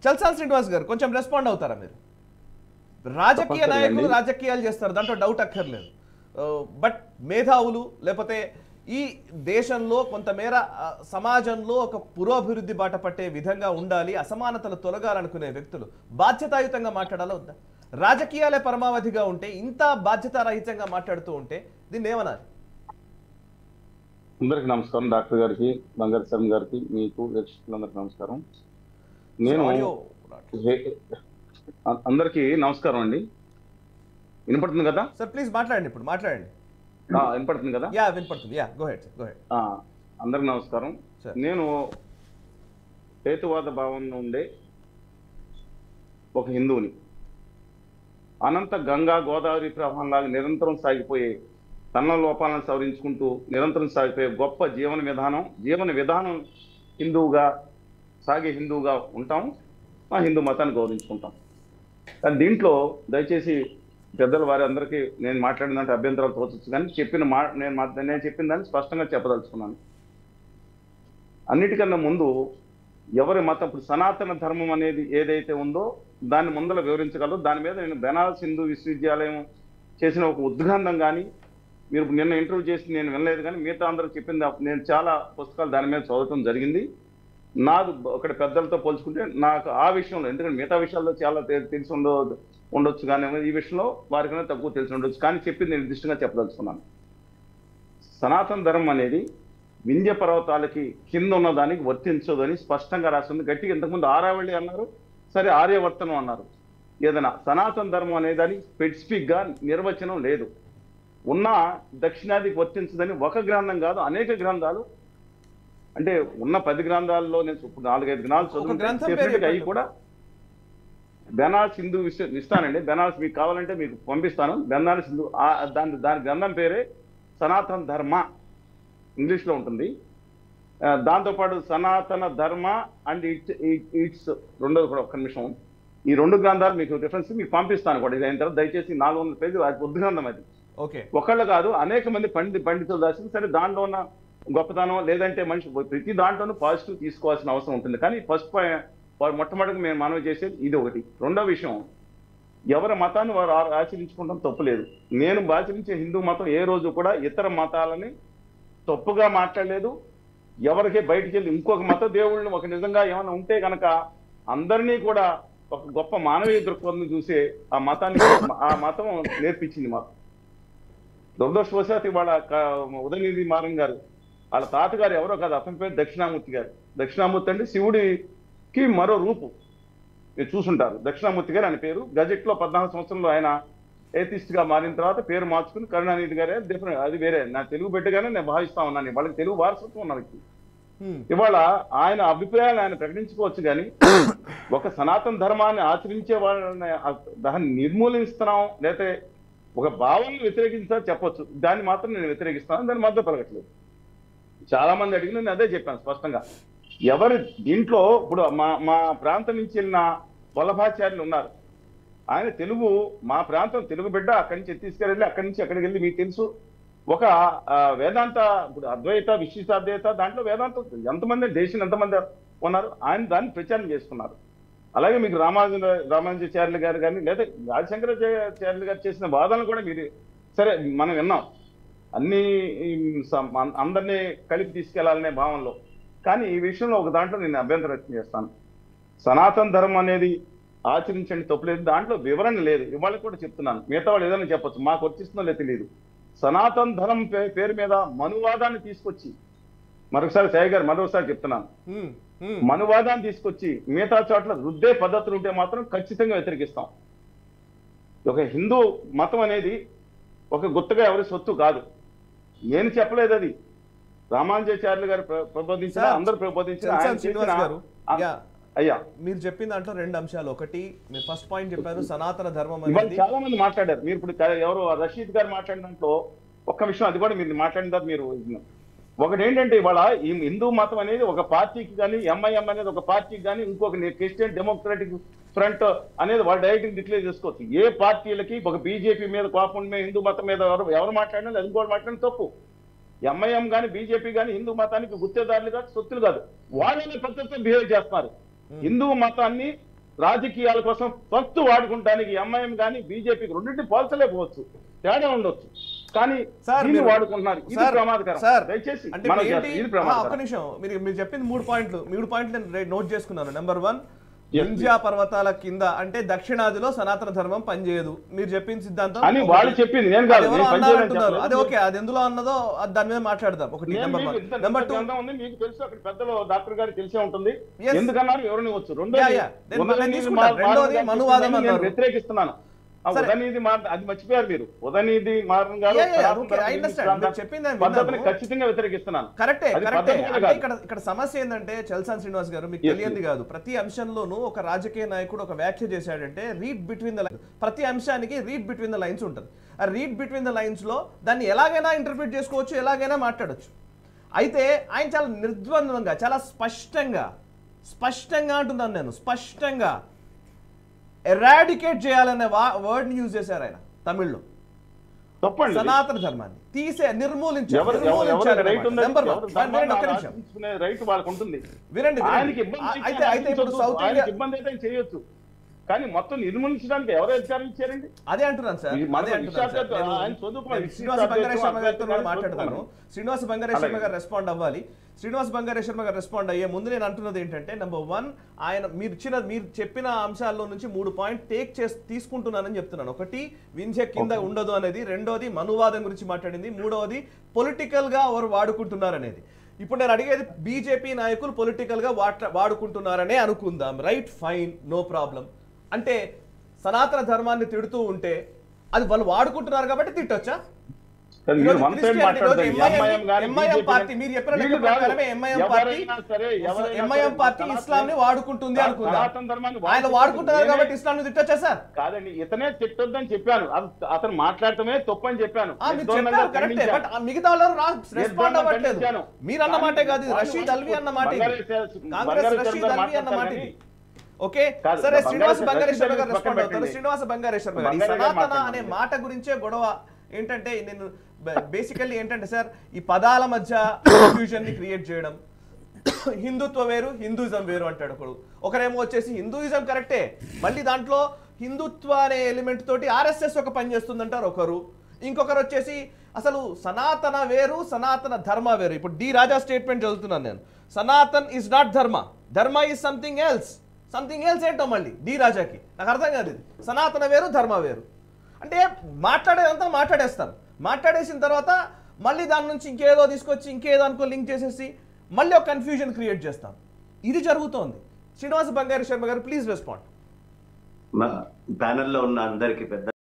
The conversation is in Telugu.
చల్సాల్ శ్రీనివాస్ గారు కొంచెం రెస్పాండ్ అవుతారా మీరు రాజకీయ తప్పనిసరిగా నాయకులు అండి. రాజకీయాలు చేస్తారు దాంట్లో డౌట్ అక్కర్లేదు బట్ మేధావులు లేకపోతే ఈ దేశంలో కొంతమేర ఆ, సమాజంలో ఒక పురోభివృద్ధి బాట పట్టే విధంగా ఉండాలి అసమానతలు తొలగాలనుకునే వ్యక్తులు బాధ్యతాయుతంగా మాట్లాడాలా వద్దా రాజకీయాలే పరమావధిగా ఉంటే ఇంత బాధ్యతారహితంగా మాట్లాడుతూ ఉంటే దీన్ని ఏమనాలి అందరికి నమస్కారం డాక్టర్ గారికి బంగారు శర్మ గారికి మీకు వీక్షకులందరికీ నమస్కారం నేను ఆడియో హే- అ- అందరికీ నమస్కారం అండి వినపడుతుంది కదా సార్ ప్లీజ్ మాట్లాడండి ఇప్పుడు మాట్లాడండి ఆ, వినపడుతుంది కదా యా వినపడుతుంది yeah go ahead go ahead ఆ, అందరికి నమస్కారం Sir. నేను హేతువాద భావంలో ఉండే ఒక హిందువుని అనంత గంగా గోదావరి ప్రవాహంలాగా నిరంతరం సాగిపోయే తన లోపాలను సవరించుకుంటూ నిరంతరం సాగిపోయే గొప్ప జీవన విధానం జీవన విధానం హిందువుగా సాగే హిందువుగా ఉంటాం మా హిందూ మతాన్ని గౌరవించుకుంటాం కానీ దీంట్లో దయచేసి పెద్దల వారి అందరికీ నేను మాట్లాడినంటే అభ్యంతరాలు తోచచ్చు కానీ చెప్పిన మా నేను మా- నేను చెప్పిన దాన్ని స్పష్టంగా చెప్పదలుచుకున్నాను అన్నిటికన్నా ముందు ఎవరి మతం ఇప్పుడు సనాతన ధర్మం అనేది ఏదైతే ఉందో దాన్ని ముందర వివరించగలరు దాని మీద నేను బెనారస్ హిందూ విశ్వవిద్యాలయం చేసిన ఒక ఉద్గ్రంథం కానీ మీరు నిన్న ఇంటర్వ్యూ చేసి నేను వినలేదు కానీ మిగతా అందరూ చెప్పింది నేను చాలా పుస్తకాలు దాని మీద చదవటం జరిగింది నాకు ఒకటి పెద్దలతో పోల్చుకుంటే నాకు ఆ విషయంలో ఎందుకంటే మిగతా విషయాల్లో చాలా తె- తెలిసి ఉండ ఉండొచ్చు కానీ ఈ విషయంలో వారికైనా తక్కువ తెలిసి ఉండొచ్చు కానీ చెప్పింది నిర్దిష్టంగా చెప్పదలుచుకున్నాను సనాతన ధర్మం అనేది వింధ్య పర్వతాలకి కింద ఉన్న దానికి వర్తించదని స్పష్టంగా రాస్తుంది గట్టిగా ఇంతకుముందు ఆరావళి అన్నారు సరే ఆర్యవర్తనం అన్నారు ఏదైనా సనాతన ధర్మం అనే దానికి స్పెసిఫిక్ గా నిర్వచనం లేదు ఉన్న దక్షిణాదికి వర్తించదని ఒక గ్రంథం కాదు అనేక గ్రంథాలు అంటే ఉన్న పది గ్రంథాల్లో నేను ఇప్పుడు నాలుగైదు గ్రంథాలు ఒక గ్రంథం చదువుకుంటే పేరు definitely అవి చెప్పండి. కూడా బెనారస్ హిందూ విశ్వ ఇస్తానండి బెనారస్ మీకు కావాలంటే మీకు పంపిస్తాను బెనారస్ హిందూ ఆ- దాని దాని గ్రంథం పేరే సనాతన ధర్మ ఇంగ్లీష్ లో ఉంటుంది ఆ, దాంతోపాటు సనాతన ధర్మ అండ్ ఇట్స్ ఇట్స్ రెండోది కూడా ఒక్క నిమిషం ఈ రెండు గ్రంథాలు మీకు రిఫరెన్స్ మీకు పంపిస్తాను కూడా ఇది అయిన తర్వాత దయచేసి నాలుగు వందల పేజీలు అది ఉద్గ్రంథం అది ఓకే ఒకళ్ళు కాదు అనేక మంది పండిత పండితులు రాసింది సరే దాంట్లో ఉన్న గొప్పతనం లేదంటే మనిషి ప్రతి దాంట్లోనూ పాజిటివ్ తీసుకోవాల్సిన అవసరం ఉంటుంది కానీ ఫస్ట్ మొట్టమొదటి మేము మనవి చేసేది ఇది ఒకటి రెండో విషయం ఎవరి మతాన్ని వారు ఆ- ఆచరించుకుంటాం తప్పులేదు నేను ఆచరించే హిందూ మతం ఏ రోజు కూడా ఇతర మతాలని తప్పుగా మాట్లాడలేదు ఎవరికి బయటికి వెళ్ళి ఇంకొక మత దేవుళ్ళని ఒక నిజంగా ఏమైనా ఉంటే గనక అందరినీ కూడా ఒక గొప్ప మానవీయ దృక్పథం చూసే ఆ మతాన్ని ఆ మతం నేర్పించింది మాకు దురదృష్టవశాత్ ఇవాళ క- ఉదయనిధి మారం గారు వాళ్ళ తాతగారు ఎవరో కాదు అతని పేరు దక్షిణామూర్తి గారు దక్షిణామూర్తి అంటే శివుడికి మరో రూపు మీరు చూసుంటారు దక్షిణామూర్తి గారు ఆయన పేరు గజెట్ లో పద్నాలుగు సంవత్సరంలో ఆయన ఏతిస్ట్ గా మారిన తర్వాత పేరు మార్చుకుని కరుణానిధి గారే డిఫరెంట్ అది వేరే నా తెలుగు బిడ్డగానే నేను భావిస్తా ఉన్నాను వాళ్ళకి తెలుగు వారసత్వం ఉన్నది హ్మ్. ఇవాళ ఆయన అభిప్రాయాలు ఆయన ప్రకటించుకోవచ్చు కానీ ఒక సనాతన ధర్మాన్ని ఆచరించే వాళ్ళని ఆ- దాన్ని నిర్మూలిస్తున్నాం లేకపోతే ఒక భావాన్ని వ్యతిరేకించా చెప్పొచ్చు దాన్ని మాత్రం నేను వ్యతిరేకిస్తాను దాన్ని మద్దతు పలకట్లేదు చాలా మంది అడిగిన నేను అదే చెప్పాను స్పష్టంగా ఎవరి దీంట్లో ఇప్పుడు మా మా ప్రాంతం నుంచి వెళ్ళిన వల్లభాచార్యులు ఉన్నారు ఆయన తెలుగు మా ప్రాంతం తెలుగు బిడ్డ అక్కడి నుంచి తీసుకెళ్ళి అక్కడి నుంచి అక్కడికి వెళ్ళి మీకు తెలుసు ఒక ఆ, వేదాంత ఇప్పుడు అద్వైత విశిష్టాద్వైత దాంట్లో వేదాంత ఎంతమంది దేశం ఎంతమంది ఉన్నారు ఆయన దాన్ని ప్రచారం చేసుకున్నారు అలాగే మీకు రామానుజ రామానుజాచార్యులు గారు కానీ లేదా రాజశంకరాచార్యులు గారు చేసిన వాదనలు కూడా మీరు సరే మనం విన్నాం అన్ని ఈ స- అం- అందరినీ కలిపి తీసుకెళ్లాలనే భావనలో కానీ ఈ విషయంలో ఒక దాంట్లో నేను అభ్యంతరం వ్యక్తం చేస్తాను సనాతన ధర్మం అనేది ఆచరించండి తప్పులేదు దాంట్లో వివరణ లేదు ఇవాళ కూడా చెప్తున్నాను మిగతా వాళ్ళు ఏదైనా చెప్పొచ్చు మాకు వర్తిస్తుందో లేదో తెలియదు సనాతన ధర్మం పే- పేరు మీద మనువాదాన్ని తీసుకొచ్చి మరొకసారి సాయి గారు మరొకసారి చెప్తున్నాను హ్మ్. హ్మ్. మనువాదాన్ని తీసుకొచ్చి మిగతా చోట్ల రుద్దే పద్ధతులు ఉంటే మాత్రం ఖచ్చితంగా వ్యతిరేకిస్తాం ఒక హిందూ మతం అనేది ఒక గుత్తగా ఎవరి సొత్తు కాదు నేను చెప్పలేదు అది రామానుజాచార్యులు గారు ప్ర- ప్రబోధించిన సార్, అందరూ ప్రబోధించిన చంద్రబాబు ఆయన శ్రీనివాస్ చేసిన గారు ఆ- యా అయ్యా మీరు చెప్పిన దాంట్లో రెండు అంశాలు ఒకటి మీరు ఫస్ట్ పాయింట్ చెప్పారు సనాతన ధర్మం ఇవాళ అనేది చాలా మంది మాట్లాడారు మీరు ఇప్పుడు క- ఎవరు రషీద్ గారు మాట్లాడిన దాంట్లో ఒక్క విషయం అది కూడా మీరు మాట్లాడిన తర్వాత మీరు ఒకటి ఏంటంటే ఇవాళ ఈ హిందూ మతం అనేది ఒక పార్టీకి కానీ ఎంఐఎం అనేది ఒక పార్టీకి కానీ ఇంకొక క్రిస్టియన్ డెమోక్రటిక్ ఫ్రంట్ అనేది వాళ్ళు డైరెక్ట్ డిక్లేర్ చేసుకోవచ్చు ఏ పార్టీలకి ఒక బీజేపీ మీద కోపం మీద హిందూ మతం మీద ఎవరు ఎవరు మాట్లాడినా అది ఇంకోటి మాట్లాడిన తప్పు ఎంఐఎం కానీ బీజేపీ కానీ హిందూ మతానికి గుత్తేదారులు కాదు సొత్తులు కాదు వాళ్ళని పద్ధతితో బిహేవ్ చేస్తున్నారు హిందూ మతాన్ని రాజకీయాల కోసం ఫస్ట్ వాడుకుంటానికి ఎంఐఎం కానీ బీజేపీకి రెండింటి పోల్చలేకపోవచ్చు తేడా ఉండొచ్చు కానీ సార్ దీన్ని మీరు- వాడుకుంటున్నారు ఇది సార్, ప్రమాదకరం సార్ దయచేసి అంటే మనం ఇప్పుడు ఏంటి? చేస్తాం. ఇది ఆ, ఒక్క ప్రమాదకరం నిమిషం మీరు మీరు చెప్పింది మూడు పాయింట్లు మూడు పాయింట్లు నేను రే- నోట్ చేసుకున్నాను నెంబర్ వన్ Yes, వింధ్యా పర్వతాల కింద అంటే దక్షిణాదిలో సనాతన ధర్మం పనిచేయదు మీరు చెప్పిన సిద్ధాంతం అని ఒకటి. వాళ్ళు చెప్పింది నేను కాదు అది ఎవరో నేను పనిచేయని అన్నారంటున్నారు అది చెప్పలేదు. ఓకే అది ఎందులో అన్నదో అది దాని మీద మాట్లాడదాం ఒకటి నేను నెంబర్ మీకు వన్ ఇంత నెంబర్ టూ గ్రంథం ఉంది మీకు తెలుసు అక్కడ పెద్దలు డాక్టర్ గారికి తెలిసే ఉంటుంది Yes. ఎందుకన్నారు ఎవరినివచ్చు రెండోది Yeah, yeah. నేను- ఉదయనిధి నేను తీసుకుంటాను. మా- రెండోది మారన్ గారు మనువాదం చెప్పిందని నేను అన్నారు. వ్యతిరేకిస్తున్నాను ఆ సరే. ఉదయనిధి మార్- అది మర్చిపోయారు మీరు ఉదయనిధి మారన్ గారు Yeah, yeah, సనాతన okay, I ధర్మ understand. సిద్ధాంత మీరు చెప్పింది నేను పద్ధతిని విన్నాను. ఖచ్చితంగా వ్యతిరేకిస్తున్నాను కరెక్టే అది కరెక్టే పద్ధతి కూడా అంటే కాదు. ఇక్కడ ఇక్కడ సమస్య ఏంటంటే చల్సాన్ శ్రీనివాస్ గారు మీకు Yes, తెలియంది yes. కాదు ప్రతి అంశంలోనూ ఒక రాజకీయ నాయకుడు ఒక వ్యాఖ్య చేశాడంటే రీడ్ బిట్వీన్ ద లైన్స్ ప్రతి అంశానికి రీడ్ బిట్వీన్ ద లైన్స్ ఉంటుంది ఆ రీడ్ బిట్వీన్ ద లైన్స్ లో దాన్ని ఎలాగైనా ఇంటర్ప్రిట్ చేసుకోవచ్చు ఎలాగైనా మాట్లాడొచ్చు అయితే ఆయన చాలా నిర్ద్వంద్వంగా చాలా స్పష్టంగా స్పష్టంగా అంటున్నాను నేను స్పష్టంగా ఎరాడికేట్ చేయాలనే వర్డ్ ని యూజ్ చేశారు ఆయన తమిళ్లో తప్పండి ఇది. సనాతన ధర్మాన్ని తీసే నిర్మూలించారు ఎవరు ఎవరు- ఎవరికి రైట్ ఉంది నెంబర్ ఎవరు వన్ వినండి ఒక్క నిమిషం ఆలోచించుకునే రైట్ వాళ్ళకు ఉంటుంది వినండి ఆయనకి వినండి. ఇబ్బంది ఆ- అయితే అయితే అయితే ఇప్పుడు ఆలోచించొద్దు. సౌత్ ఆయనకి ఇండియా ఇబ్బంది అయితే ఆయన చేయొచ్చు కానీ మొత్తం నిర్మూలించడానికి ఎవరు అధికారం ఇచ్చారండి అదే అంటున్నాను సార్ ఇది మన అదే అంటున్నాను సార్. విశాఖ- నేను- ఆయన చదువుకున్న నేను విశాఖ శ్రీనివాస అధ్యక్షుడు, బంగారేశ్వర గారితో కూడా అధ్యక్షుడు మాట్లాడతాను చదువుకున్నాను. శ్రీనివాస బంగారేశ్వర అలాగే. గారు రెస్పాండ్ అవ్వాలి శ్రీనివాస బంగారేశ్వర గారు రెస్పాండ్ అయ్యే ముందు నేను అంటున్నది ఏంటంటే నెంబర్ వన్ ఆయన మీరు ఇచ్చిన మీరు చెప్పిన అంశాల్లో నుంచి మూడు పాయింట్ టేక్ చేసి తీసుకుంటున్నానని చెప్తున్నాను ఒకటి వింధ్య కింద ఉండదు అనేది రెండోది మనువాదం గురించి మాట్లాడింది మూడవది పొలిటికల్ గా ఎవరు వాడుకుంటున్నారు అనేది ఇప్పుడు నేను అడిగేది బీజేపీ నాయకులు పొలిటికల్ గా వాట వాడుకుంటున్నారనే అనుకుందాం రైట్ ఫైన్ నో ప్రాబ్లం అంటే సనాతన ధర్మాన్ని తిడుతూ ఉంటే అది వాళ్ళు వాడుకుంటున్నారు కాబట్టి తిట్టొచ్చా కానీ ఈరోజు మీరు one side క్రిస్టియానిటీ రోజు మాట్లాడతారు. MIM MIM గాని, MIM BJP పార్టీ గాని, మీరు చెప్పిన వీళ్ళు లెక్క ప్రకారమే కాదు. MIM పార్టీ ఎవరైనా సరే, ఎవరైనా ఎంఐఎం సరే, పార్టీ సనాతన- ఇస్లాం ని వాడుకుంటుంది అనుకుందాం సనాతన ధర్మాన్ని ఆయన వాడుకుంటుంది. వాడుకుంటున్నారు నేనే- కాబట్టి ఇస్లాం ని తిట్టొచ్చా సార్ కాదండి ఇతనే తిట్టొద్దని చెప్పాను అది- అతను మాట్లాడటమే తప్పని చెప్పాను ఆ, మీరు నిర్ద్వంద్వంగా చెప్పారు కరెక్టే ఖండించాను. బట్ ఆ మిగతా వాళ్ళు రెస్పాండ్ నిర్ద్వంద్వంగా అవ్వట్లేదు ఖండించాను. మీరు అన్న మాటే కాదు ఇది వాళ్ళు- రషీద్ అల్వి అన్న మాట ఇది. బంగారు- కాంగ్రెస్ బంగారు రషీద్ చంద్ర అల్వి అన్న మాట మాట్లాడతారు ఇది ఓకే కాదు, సరే బంగారు శ్రీనివాస రషీద్ బంగారేశ్వర అల్వి గారు పక్కన రెస్పాండ్ అవుతారు పెట్టండి. శ్రీనివాస బంగారేశ్వర గారు ఈ బంగారు గారు సనాతన అనే మాట్లాడండి. మాట గురించే గొడవ ఏంటంటే నేను బేసికల్లీ ఏంటంటే సార్ ఈ పదాల మధ్య కన్ఫ్యూజన్ ని క్రియేట్ చేయడం హిందుత్వ వేరు హిందూయిజం వేరు అంటాడు ఒకడు ఒకరేమో వచ్చేసి హిందూయిజం కరెక్టే మళ్ళీ దాంట్లో హిందుత్వ అనే ఎలిమెంట్ తోటి ఆర్ఎస్ఎస్ ఒక పని చేస్తుందంటారు ఒకరు ఇంకొకరు వచ్చేసి అసలు సనాతన వేరు సనాతన ధర్మ వేరు ఇప్పుడు డి రాజా స్టేట్మెంట్ చదువుతున్నాను నేను Sanatan is not dharma dharma is something else something else ఏంటో మళ్ళీ డి రాజాకి నాకు అర్థం కాదు ఇది సనాతన వేరు ధర్మ వేరు అంటే మాట్లాడేదంతా మాట్లాడేస్తారు మాట్లాడేసిన తర్వాత మళ్ళీ దాని నుంచి ఇంకేదో తీసుకొచ్చి ఇంకేదో అనుకో లింక్ చేసేసి మళ్ళీ ఒక కన్ఫ్యూజన్ క్రియేట్ చేస్తాం ఇది జరుగుతోంది శ్రీనివాస బంగారు శర్మ గారు ప్లీజ్ రెస్పాండ్ ప్యానెల్లో ఉన్న అందరికీ పెద్ద